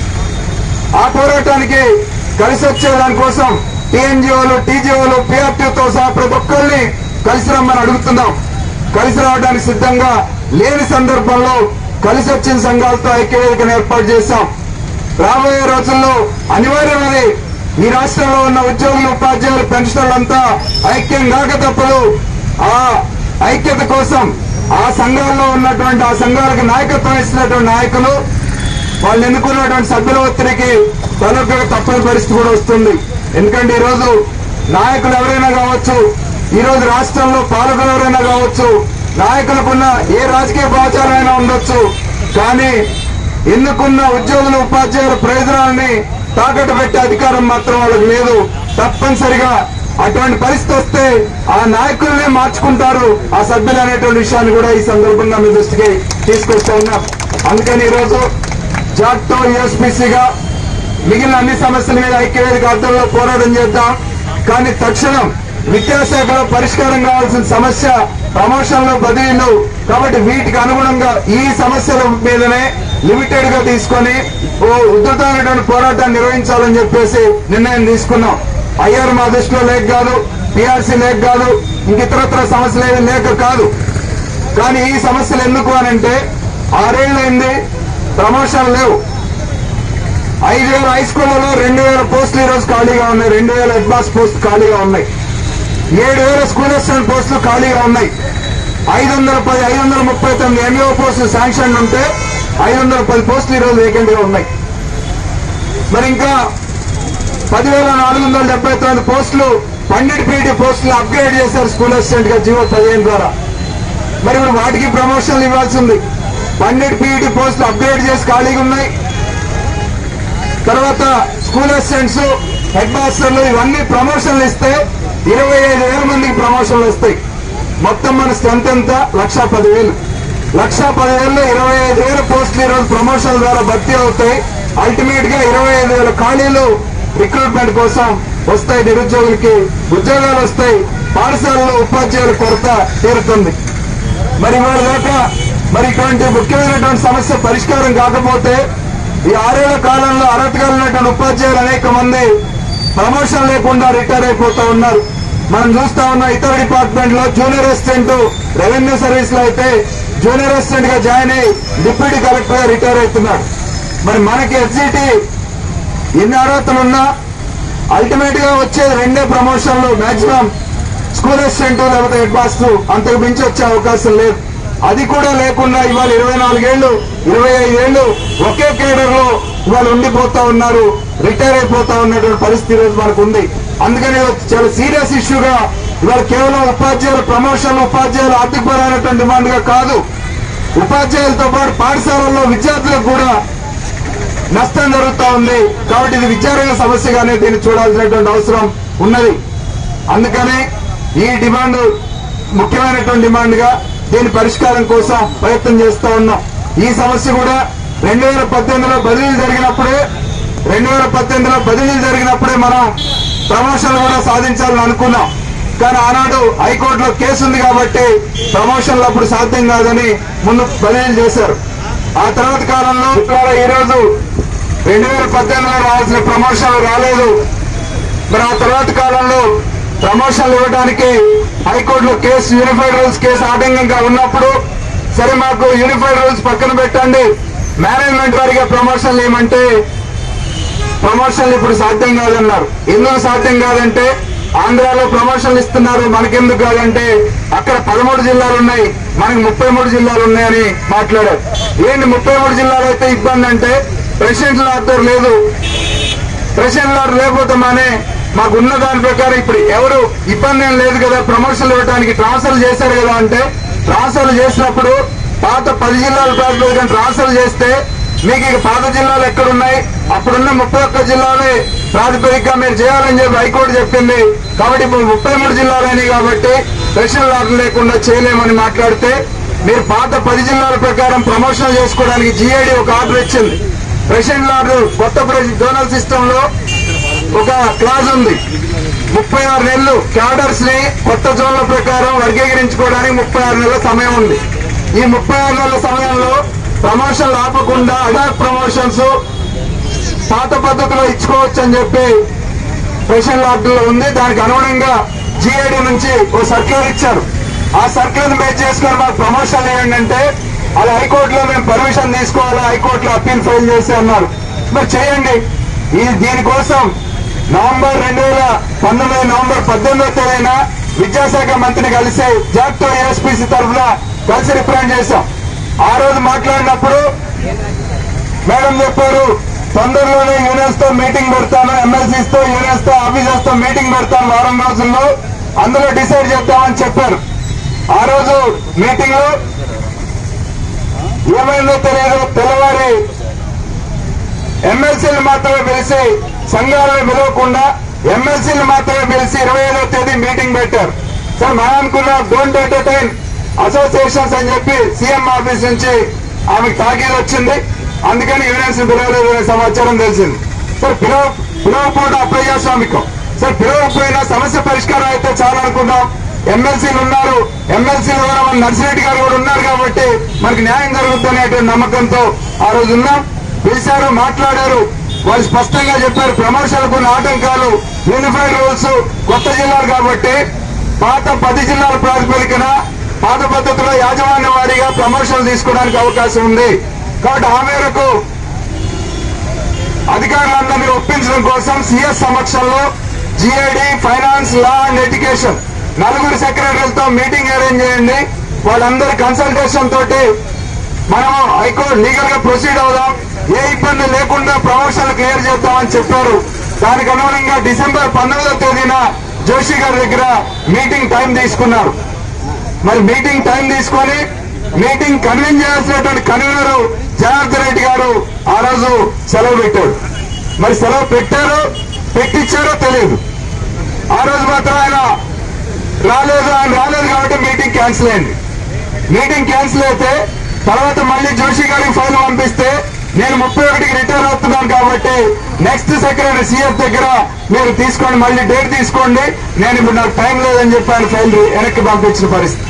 ఆ పోరాటానికి కలిసి వచ్చే దానికోసం టీఎన్జిఓలు టీజీఓలు పిఆర్టీతో సహా ప్రతి ఒక్కరిని కలిసి రమ్మని అడుగుతున్నాం కలిసి రావడానికి సిద్ధంగా లేని సందర్భంలో కలిసి వచ్చిన సంఘాలతో ఐక్యవేదికను ఏర్పాటు చేశాం రాబోయే రోజుల్లో అనివార్యమది ఈ రాష్ట్రంలో ఉన్న ఉద్యోగులు ఉపాధ్యాయులు పెన్షనర్లంతా ఐక్యం కాక తప్పదు ఆ ఐక్యత కోసం ఆ సంఘాల్లో ఉన్నటువంటి ఆ సంఘాలకు నాయకత్వం ఇస్తున్నటువంటి నాయకులు వాళ్ళు ఎన్నుకున్నటువంటి సభ్యుల ఒత్తిడికి తలొక్క తప్పని పరిస్థితి కూడా వస్తుంది ఎందుకంటే ఈ రోజు నాయకులు ఎవరైనా కావచ్చు ఈ రోజు రాష్ట్రంలో పాలకులు ఎవరైనా కావచ్చు నాయకులకున్న ఏ రాజకీయ భావచారమైనా ఉండొచ్చు కానీ ఎన్నుకున్న ఉద్యోగులు ఉపాధ్యాయుల ప్రయోజనాలని తాకట్టు పెట్టే అధికారం మాత్రం వాళ్ళకి లేదు తప్పనిసరిగా అటువంటి పరిస్థితి వస్తే ఆ నాయకులనే మార్చుకుంటారు ఆ సభ్యులు అనేటువంటి విషయాన్ని కూడా ఈ సందర్భంగా మీ దృష్టికి తీసుకొస్తా ఉన్నాం అందుకని ఈ రోజు జాట్తో యూఎస్పీసీగా మిగిలిన అన్ని సమస్యల మీద ఐక్యవేదిక అర్థంలో పోరాటం చేద్దాం కానీ తక్షణం విద్యాశాఖలో పరిష్కారం కావాల్సిన సమస్య ప్రమోషన్లు బదిలీలు కాబట్టి వీటికి అనుగుణంగా ఈ సమస్యల మీదనే లిమిటెడ్ గా తీసుకొని ఓ ఉధృతమైనటువంటి పోరాటాన్ని నిర్వహించాలని చెప్పేసి నిర్ణయం తీసుకున్నాం ఐఆర్ మా దృష్టిలో లేక కాదు పిఆర్సీ లేక కాదు ఇంక ఇతరత్ర సమస్యలు ఏమీ లేక కాదు కానీ ఈ సమస్యలు ఎందుకు అని అంటే ఆరేళ్ళైంది ప్రమోషన్ లేవు ఐదు వేల హై స్కూళ్లలో రెండు వేల పోస్టులు ఈ రోజు ఖాళీగా ఉన్నాయి రెండు వేల హెడ్ మాస్ పోస్ట్ ఖాళీగా ఉన్నాయి ఏడు వేల స్కూల్ అసిస్టెంట్ పోస్టులు ఖాళీగా ఉన్నాయి ఐదు వందల పది ఐదు వందల ముప్పై తొమ్మిది ఎంఈఓ పోస్టులు శాంక్షన్ ఉంటే ఐదు వందల పది పోస్టులు ఈ రోజు వేకెంట్ గా ఉన్నాయి మరి ఇంకా పదివేల నాలుగు వందల డెబ్బై తొమ్మిది పోస్టులు పండిట్ పీటీ పోస్టులు అప్గ్రేడ్ చేశారు స్కూల్ అసిస్టెంట్ గా జీవో పదిహేను ద్వారా మరి ఇప్పుడు వాటికి ప్రమోషన్లు ఇవ్వాల్సి ఉంది పండిట్ పీఈటీ పోస్టులు అప్గ్రేడ్ చేసి ఖాళీగా ఉన్నాయి తర్వాత స్కూల్ అసిస్టెంట్స్ హెడ్ మాస్టర్లు ఇవన్నీ ప్రమోషన్లు ఇస్తే ఇరవై ఐదు వేల మందికి ప్రమోషన్లు వస్తాయి మొత్తం మన స్ట్రెంత్ ఎంత లక్ష పదివేలు లక్ష పదివేలు ఇరవై ఐదు వేల పోస్టులు ఈరోజు ప్రమోషన్ల ద్వారా భర్తీ అవుతాయి అల్టిమేట్ గా ఇరవై ఐదు వేల ఖాళీలు రిక్రూట్మెంట్ కోసం వస్తాయి నిరుద్యోగులకి ఉద్యోగాలు వస్తాయి పాఠశాలలో ఉపాధ్యాయుల కొరత తీరుతుంది మరి ఇవాళ దాకా మరి ఇటువంటి ముఖ్యమైనటువంటి సమస్య పరిష్కారం కాకపోతే ఈ ఆరేళ్ల కాలంలో అర్హత కలిగినటువంటి ఉపాధ్యాయులు అనేక మంది ప్రమోషన్ లేకుండా రిటైర్ అయిపోతా ఉన్నారు మనం చూస్తా ఉన్న ఇతర డిపార్ట్మెంట్ లో జూనియర్ అసిస్టెంట్ రెవెన్యూ సర్వీస్ లో అయితే జూనియర్ అసిస్టెంట్ గా జాయిన్ అయ్యి డిప్యూటీ కలెక్టర్ గా రిటైర్ అవుతున్నాడు మరి మనకి ఎస్జిటి ఎన్ని అర్హతలున్నా అల్టిమేట్ గా వచ్చేది రెండే ప్రమోషన్లు మాక్సిమం స్కూల్ అసిస్టెంట్ లేకపోతే హెడ్ మాస్టర్ అంతకు మించి వచ్చే అవకాశం లేదు అది కూడా లేకుండా ఇవాళ ఇరవై నాలుగేళ్లు ఇరవై ఐదేళ్లు ఒకే కేడర్ లో ఇవాళ ఉండిపోతా ఉన్నారు రిటైర్ అయిపోతా ఉన్నటువంటి పరిస్థితి ఈరోజు మనకు ఉంది అందుకని ఇది చాలా సీరియస్ ఇష్యూగా ఇవాళ కేవలం ఉపాధ్యాయుల ప్రమోషన్ ఉపాధ్యాయుల ఆర్థికపరమైనటువంటి డిమాండ్ గా కాదు ఉపాధ్యాయులతో పాటు పాఠశాలల్లో విద్యార్థులకు కూడా నష్టం జరుగుతా ఉంది కాబట్టి ఇది విచారణ సమస్యగానే దీన్ని చూడాల్సినటువంటి అవసరం ఉన్నది అందుకని ఈ డిమాండ్ ముఖ్యమైనటువంటి డిమాండ్ గా దీని పరిష్కారం కోసం ప్రయత్నం చేస్తా ఉన్నాం ఈ సమస్య కూడా రెండు వేల పద్దెనిమిదిలో బదిలీలు జరిగినప్పుడే రెండు వేల పద్దెనిమిదిలో బదిలీలు జరిగినప్పుడే మనం ప్రమోషన్లు కూడా సాధించాలని అనుకున్నాం కానీ ఆనాడు హైకోర్టులో కేసు ఉంది కాబట్టి ప్రమోషన్లు అప్పుడు సాధ్యం కాదని ముందు బదిలీలు చేశారు ఆ తర్వాత కాలంలో ఇవాళ ఈ రోజు రెండు వేల పద్దెనిమిదిలో రావాల్సిన ప్రమోషన్లు రాలేదు మరి ఆ తర్వాత కాలంలో ప్రమోషన్లు ఇవ్వడానికి హైకోర్టులో కేసు యూనిఫైడ్ రూల్స్ కేసు ఆటంకంగా ఉన్నప్పుడు సరే మాకు యూనిఫైడ్ రూల్స్ పక్కన పెట్టండి మేనేజ్మెంట్ వారిగా ప్రమోషన్లు ఏమంటే ప్రమోషన్లు ఇప్పుడు సాధ్యం కాదన్నారు ఎందుకు సాధ్యం కాదంటే ఆంధ్రాలో ప్రమోషన్లు ఇస్తున్నారు మనకెందుకు కాదంటే అక్కడ పదమూడు జిల్లాలు ఉన్నాయి మనకి ముప్పై మూడు జిల్లాలు ఉన్నాయని మాట్లాడారు ఏంటి ముప్పై మూడు జిల్లాలు అయితే ఇబ్బంది అంటే ప్రెసిడెంట్ ఆర్డర్ లేదు ప్రెసిడెంట్ ఆర్డర్ లేకపోతే మానే మాకు ఉన్న దాని ప్రకారం ఇప్పుడు ఎవరు ఇబ్బంది ఏం లేదు కదా ప్రమోషన్లు ఇవ్వడానికి ట్రాన్స్ఫర్ చేశారు కదా అంటే ట్రాన్స్ఫర్ చేసినప్పుడు పాత పది జిల్లాల ప్రాతిపదికన ట్రాన్స్ఫర్ చేస్తే మీకు ఇక పాత జిల్లాలు ఎక్కడున్నాయి అప్పుడున్న ముప్పై ఒక్క జిల్లాలే ప్రాతిపదికగా మీరు చేయాలని చెప్పి హైకోర్టు చెప్పింది కాబట్టి ఇప్పుడు ముప్పై మూడు జిల్లాలైనవి కాబట్టి స్పెషల్ ఆర్డర్ లేకుండా చేయలేమని మాట్లాడితే మీరు పాత పది జిల్లాల ప్రకారం ప్రమోషన్ చేసుకోవడానికి జిఐడి ఒక ఆర్డర్ ఇచ్చింది ప్రెసిడెంట్ ఆర్డర్ కొత్త జోనల్ సిస్టమ్ లో ఒక క్లాజ్ ఉంది ముప్పై ఆరు నెలలు క్యాడర్స్ ని కొత్త జోన్ల ప్రకారం వర్గీకరించుకోవడానికి ముప్పై ఆరు నెలల సమయం ఉంది ఈ ముప్పై ఆరు నెలల సమయంలో ప్రమోషన్లు ఆపకుండా అడాక్ ప్రమోషన్స్ పాత పద్ధతిలో ఇచ్చుకోవచ్చు అని చెప్పి ప్రెసిడెంట్ ఆర్డర్లో ఉంది దానికి అనుగుణంగా జిఐడి నుంచి ఓ సర్క్యులర్ ఇచ్చారు ఆ సర్క్యులర్ బేస్ చేసుకొని మాకు ప్రమోషన్ ఇవ్వండి అంటే అది హైకోర్టులో మేము పర్మిషన్ తీసుకోవాలా హైకోర్టులో అప్పీల్ ఫైల్ చేసి అన్నారు మరి చేయండి ఈ దీనికోసం నవంబర్ రెండు వేల పంతొమ్మిది నవంబర్ పద్దెనిమిదో తేదీన విద్యాశాఖ మంత్రిని కలిసి జాక్టో ఏఎస్పీసీ తరఫున కలిసి రిప్రజెంట్ చేశాం ఆ రోజు మాట్లాడినప్పుడు మేడం చెప్పారు తొందరలోనే యూనియన్స్ తో మీటింగ్ పెడతాను ఎమ్మెల్సీస్ తో యూనియన్స్ తో ఆఫీసర్స్ తో మీటింగ్ పెడతాను వారం రోజుల్లో అందులో డిసైడ్ చేద్దామని చెప్పారు ఆ రోజు మీటింగ్ లో ఏమైందో తెలియదు తెల్లవారి ఎమ్మెల్సీలు మాత్రమే పిలిచి సంఘాలను పిలవకుండా ఎమ్మెల్సీలు మాత్రమే పిలిచి ఇరవై ఐదో తేదీ మీటింగ్ పెట్టారు సార్ మనం అనుకున్న డోంట్ ఎంటర్టైన్ అసోసియేషన్స్ అని చెప్పి సీఎం ఆఫీస్ నుంచి ఆమెకు తాకీదు వచ్చింది అందుకని యూనియన్స్ పిలవలేదు అనే సమాచారం తెలిసింది సార్ పిలవ పిలవకపోవడం అప్రజాస్వామికం సార్ పిలవకపోయినా సమస్య పరిష్కారం అయితే చాలా అనుకున్నాం ఎమ్మెల్సీలు ఉన్నారు ఎమ్మెల్సీలు కూడా మన నర్సిరెడ్డి గారు కూడా ఉన్నారు కాబట్టి మనకి న్యాయం జరుగుతుంది అనేటువంటి నమ్మకంతో ఆ రోజు ఉన్నాం పిలిచారు మాట్లాడారు వాళ్ళు స్పష్టంగా చెప్పారు ప్రమోషన్లకు ఉన్న ఆటంకాలు యూనిఫైడ్ రూల్స్ కొత్త జిల్లాలు కాబట్టి పాత పది జిల్లాల ప్రాతిపదికన పాత పద్ధతిలో యాజమాన్య వారీగా ప్రమోషన్లు తీసుకోవడానికి అవకాశం ఉంది కాబట్టి ఆ మేరకు అధికారులందరినీ ఒప్పించడం కోసం సిఎస్ సమక్షంలో GID finance law and education నలుగురు సెక్రటరీలతో మీటింగ్ అరేంజ్ చేయండి వాళ్ళందరి కన్సల్టేషన్ తోటి మనం హైకోర్టు లీగల్ గా ప్రొసీడ్ అవుదాం ఏ ఇబ్బంది లేకుండా ప్రమోషన్లు క్లియర్ చేద్దామని చెప్పారు దానికి అనుగుణంగా డిసెంబర్ పంతొమ్మిదవ తేదీన జోషి గారి దగ్గర మీటింగ్ టైం తీసుకున్నారు మరి మీటింగ్ టైం తీసుకొని మీటింగ్ కన్వీన్ చేయాల్సినటువంటి కన్వీనర్ జనార్దన్ రెడ్డి గారు ఆ రోజు సెలవు పెట్టాడు మరి సెలవు పెట్టారో పెట్టించారో తెలియదు ఆ రోజు మాత్రం ఆయన రాలేదు ఆయన రాలేదు కాబట్టి మీటింగ్ క్యాన్సిల్ అయింది మీటింగ్ క్యాన్సిల్ అయితే తర్వాత మళ్ళీ జోషి గారికి ఫైల్ పంపిస్తే నేను ముప్పై ఒకటికి రిటైర్ అవుతున్నాను కాబట్టి నెక్స్ట్ సెక్రటరీ సీఎఫ్ దగ్గర మీరు తీసుకోండి మళ్ళీ డేట్ తీసుకోండి నేను ఇప్పుడు నాకు టైం లేదని చెప్పి ఆయన ఫైల్ వెనక్కి పంపించిన పరిస్థితి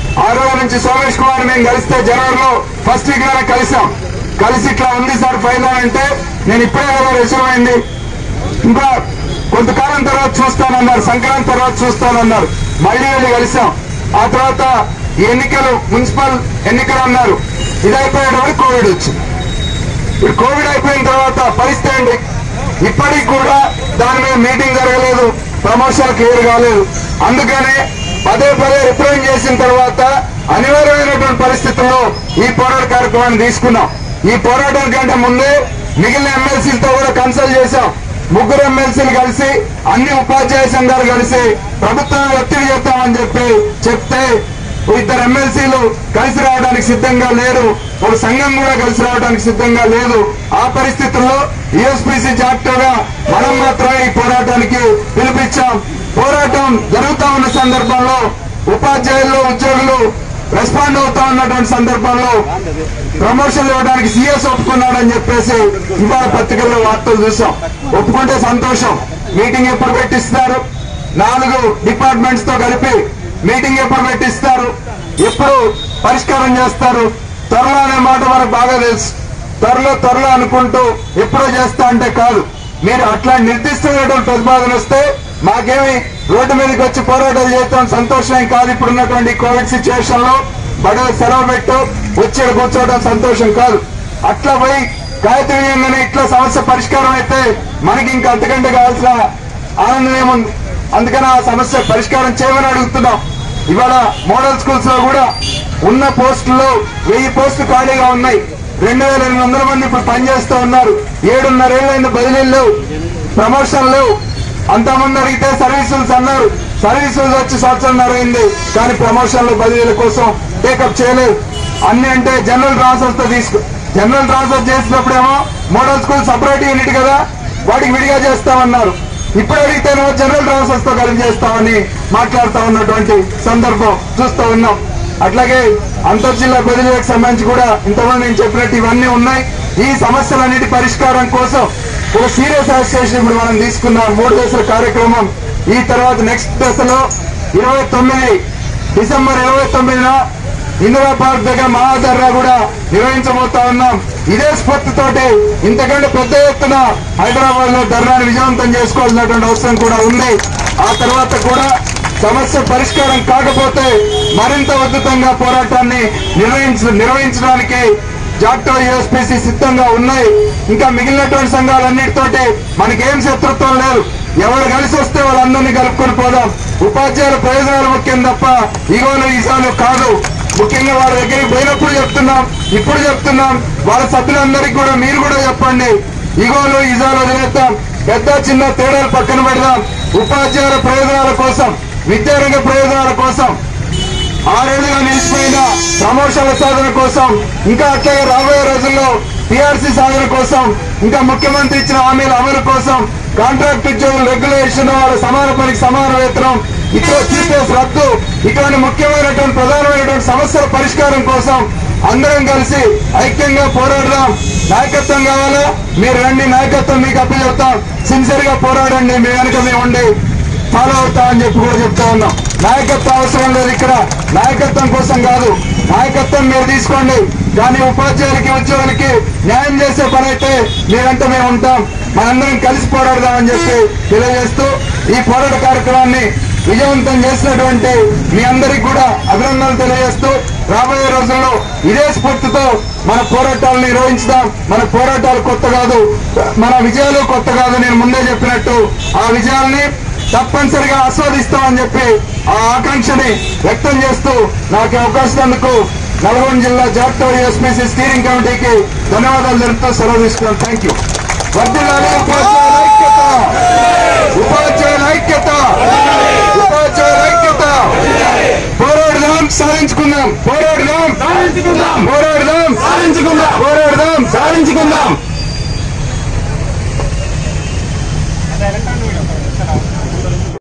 ఆ రోజు నుంచి సోమేష్ కుమార్ మేము కలిస్తే జనవరిలో ఫస్ట్ వీక్ లోనే కలిసాం కలిసి ఇట్లా ఉంది సార్ ఫైల్ అని అంటే నేను ఇప్పుడే కదా రిసీవ్ అయింది ఇంకా కొంతకాలం తర్వాత చూస్తానన్నారు సంక్రాంతి తర్వాత చూస్తానన్నారు మళ్ళీ వెళ్ళి కలిసాం ఆ తర్వాత ఈ ఎన్నికలు మున్సిపల్ ఎన్నికలు అన్నారు ఇది అయిపోయేటప్పుడు కోవిడ్ వచ్చింది ఇప్పుడు కోవిడ్ అయిపోయిన తర్వాత పరిస్థితి ఏంటి ఇప్పటికి కూడా దాని మీద మీటింగ్ జరగలేదు ప్రమోషన్ క్లియర్ కాలేదు అందుకనే పదే పదే రిప్రజెంట్ చేసిన తర్వాత అనివార్యమైనటువంటి పరిస్థితుల్లో ఈ పోరాట కార్యక్రమాన్ని తీసుకున్నాం ఈ పోరాటం కంటే ముందే మిగిలిన ఎమ్మెల్సీలతో కూడా కన్సల్ట్ చేశాం ముగ్గురు ఎమ్మెల్సీలు కలిసి అన్ని ఉపాధ్యాయ సంఘాలు కలిసి ప్రభుత్వాన్ని ఒత్తిడి చేస్తామని చెప్పి చెప్తే ఇద్దరు ఎమ్మెల్సీలు కలిసి రావడానికి సిద్ధంగా లేరు ఒక సంఘం కూడా కలిసి రావడానికి సిద్ధంగా లేదు ఆ పరిస్థితుల్లో యుఎస్పిసి జాక్టోగా మనం మాత్రమే ఈ పోరాటానికి పిలిపించాం పోరాటం జరుగుతా ఉన్న సందర్భంలో ఉపాధ్యాయులు ఉద్యోగులు రెస్పాండ్ అవుతా ఉన్నటువంటి సందర్భంలో ప్రమోషన్లు ఇవ్వడానికి సీఎస్ ఒప్పుకున్నాడని చెప్పేసి ఇవాళ పత్రికల్లో వార్తలు చూసాం ఒప్పుకుంటే సంతోషం మీటింగ్ ఎప్పుడు పెట్టిస్తారు నాలుగు డిపార్ట్మెంట్స్ తో కలిపి మీటింగ్ ఎప్పుడు పెట్టిస్తారు ఎప్పుడు పరిష్కారం చేస్తారు త్వరలో అనే మాట మనకు బాగా తెలుసు త్వరలో త్వరలో అనుకుంటూ ఎప్పుడో చేస్తా అంటే కాదు మీరు అట్లా నిర్దిష్టమైనటువంటి ప్రతిపాదన వస్తే మాకేమి రోడ్డు మీదకి వచ్చి పోరాటాలు చేస్తాం సంతోషం కాదు ఇప్పుడు ఉన్నటువంటి కోవిడ్ సిచ్యువేషన్ లో బడుగు సెలవు పెట్టు వచ్చి ఈడ కూర్చోవడం సంతోషం కాదు అట్లా పోయి గాయత్రి విజయంగానే ఇట్లా సమస్య పరిష్కారం అయితే మనకి ఇంకా అంతకంటే కావాల్సిన ఆనందం ఏముంది అందుకని ఆ సమస్య పరిష్కారం చేయమని అడుగుతున్నాం ఇవాళ మోడల్ స్కూల్స్ లో కూడా ఉన్న పోస్టుల్లో వెయ్యి పోస్టులు ఖాళీగా ఉన్నాయి రెండు వేల ఎనిమిది వందల మంది ఇప్పుడు పనిచేస్తూ ఉన్నారు ఏడున్నరేళ్ళైన బదిలీలు లేవు ప్రమోషన్ లేవు అంతమంది అడిగితే సర్వీసులు అన్నారు సర్వీసులు వచ్చి సంవత్సరంన్నర అయింది కానీ ప్రమోషన్లు బదిలీల కోసం టేకప్ చేయలేదు అన్ని అంటే జనరల్ ట్రాన్స్ఫర్ తో తీసుకు జనరల్ ట్రాన్స్ఫర్ చేసినప్పుడేమో మోడల్ స్కూల్ సపరేట్ యూనిట్ కదా వాటికి విడిగా చేస్తామన్నారు ఇప్పుడు అడిగితేనేమో జనరల్ ట్రాన్స్ఫర్స్ తో కలిపి చేస్తామని మాట్లాడుతూ ఉన్నటువంటి సందర్భం చూస్తూ ఉన్నాం అట్లాగే అంతర్జిల్లా బదిలీలకు సంబంధించి కూడా ఇంతకుముందు నేను చెప్పినట్టు ఇవన్నీ ఉన్నాయి ఈ సమస్యలన్నిటి పరిష్కారం కోసం ఒక సీరియస్ అసోసియేషన్ ఇప్పుడు మనం తీసుకున్నాం మూడు దశల కార్యక్రమం ఈ తర్వాత నెక్స్ట్ దశలో ఇరవై తొమ్మిది డిసెంబర్ ఇరవై తొమ్మిదిన ఇందిరా పార్క్ దగ్గర మహాధర్నా కూడా నిర్వహించబోతా ఉన్నాం ఇదే స్ఫూర్తితోటి ఇంతకంటే పెద్ద ఎత్తున హైదరాబాద్ లో ధర్నాన్ని విజయవంతం చేసుకోవాల్సినటువంటి అవసరం కూడా ఉంది ఆ తర్వాత కూడా సమస్య పరిష్కారం కాకపోతే మరింత ఉధృతంగా పోరాటాన్ని నిర్వహించ నిర్వహించడానికి జాక్టో యూఎస్పీసీ సిద్ధంగా ఉన్నాయి ఇంకా మిగిలినటువంటి సంఘాలన్నిటితోటి మనకేం శత్రుత్వం లేదు ఎవరు కలిసి వస్తే వాళ్ళందరినీ కలుపుకొని పోదాం ఉపాధ్యాయుల ప్రయోజనాలు ముఖ్యం తప్ప ఈగోలు ఈసాలు కాదు ముఖ్యంగా వాళ్ళ దగ్గరికి పోయినప్పుడు చెప్తున్నాం ఇప్పుడు చెప్తున్నాం వాళ్ళ సభ్యులందరికీ కూడా మీరు కూడా చెప్పండి ఇగోలు ఇజాలు వదిలేద్దాం పెద్ద చిన్న తేడాలు పక్కన పెడదాం ఉపాధ్యాయుల ప్రయోజనాల కోసం విద్యారంగ ప్రయోజనాల కోసం ఆరేళ్లుగా నిలిచిపోయిన ప్రమోషన్ల సాధన కోసం ఇంకా అట్లాగే రాబోయే రోజుల్లో పిఆర్సీ సాధన కోసం ఇంకా ముఖ్యమంత్రి ఇచ్చిన హామీల అమలు కోసం కాంట్రాక్ట్ ఉద్యోగుల రెగ్యులేషన్ వాళ్ళ సమాన పనికి సమాన వేతనం ఇతర టీపీఎస్ రద్దు ఇటువంటి ముఖ్యమైనటువంటి ప్రధానమైనటువంటి సమస్యల పరిష్కారం కోసం అందరం కలిసి ఐక్యంగా పోరాడదాం నాయకత్వం కావాలా మీరు రండి నాయకత్వం మీకు అప్పచెప్తాం సిన్సియర్ గా పోరాడండి మీ వెనుక మేము ఉండి ఫాలో అవుతా అని చెప్పి కూడా చెప్తా ఉన్నాం నాయకత్వం అవసరం లేదు ఇక్కడ నాయకత్వం కోసం కాదు నాయకత్వం మీరు తీసుకోండి కానీ ఉపాధ్యాయులకి ఉద్యోగులకి న్యాయం చేసే పని అయితే మీరంతా మేము ఉంటాం మనందరం కలిసి పోరాడదామని చెప్పి తెలియజేస్తూ ఈ పోరాట కార్యక్రమాన్ని విజయవంతం చేసినటువంటి మీ అందరికి కూడా అభినందనలు తెలియజేస్తూ రాబోయే రోజుల్లో ఇదే స్ఫూర్తితో మన పోరాటాలను నిర్వహించుదాం మన పోరాటాలు కొత్త కాదు మన విజయాలు కొత్త కాదు నేను ముందే చెప్పినట్టు ఆ విజయాల్ని తప్పనిసరిగా ఆస్వాదిస్తామని చెప్పి ఆ ఆకాంక్షని వ్యక్తం చేస్తూ నాకు ఈ అవకాశం అందుకు నల్గొండ జిల్లా జాక్టో ఎస్పీసీ స్టీరింగ్ కమిటీకి ధన్యవాదాలు తెలుపుతూ సెలవు తీసుకున్నాను థ్యాంక్ యూ వర్ధిల్లాలి ఉపాధ్యాయుల ఐక్యత ఉపాధ్యాయుల ఐక్యత ఉపాధ్యాయుల ఐక్యత పోరాడదాం సాధించుకుందాం పోరాడదాం పోరాడదాం పోరాడదాం సాధించుకుందాం